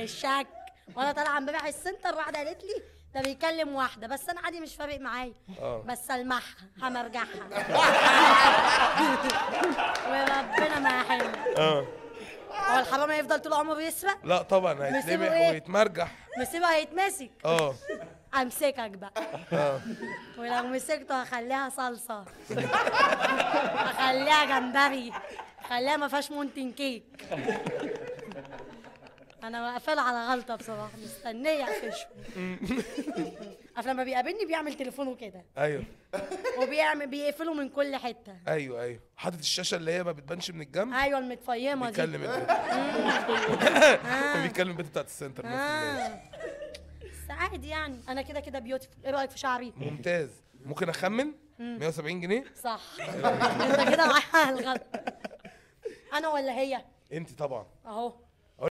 الشك وانا طالعه امبارح السنتر واحده قالت لي ده بيكلم واحده بس انا عادي مش فارق معايا اه. بس المحها همرجعها وربنا ما يحل اه هو الحرامي هيفضل طول عمره يسرق لا طبعا مسيبه هيتلمح إيه؟ ويتمرجح مسيبه هيتمسك اه امسكك بقى اه ولو مسكته هخليها صلصه هخليها جمبري هخليها ما فيهاش مونتن كيك انا واقفه على غلطه بصراحه مستنيه اقفشه عارف لما بيقابلني بيعمل تليفونه كده ايوه وبيعمل بيقفله من كل حته ايوه ايوه حاطط الشاشه اللي هي ما بتبانش من الجنب ايوه المتفيمه دي بيكلم البنت بيكلم البنت بتاعت السنتر نفس الناس. آه. بس عادي يعني انا كده كده بيوتيفول ايه رايك في شعري ممتاز ممكن اخمن 170 جنيه صح انت كده معايا الغلط انا ولا هي انت طبعا اهو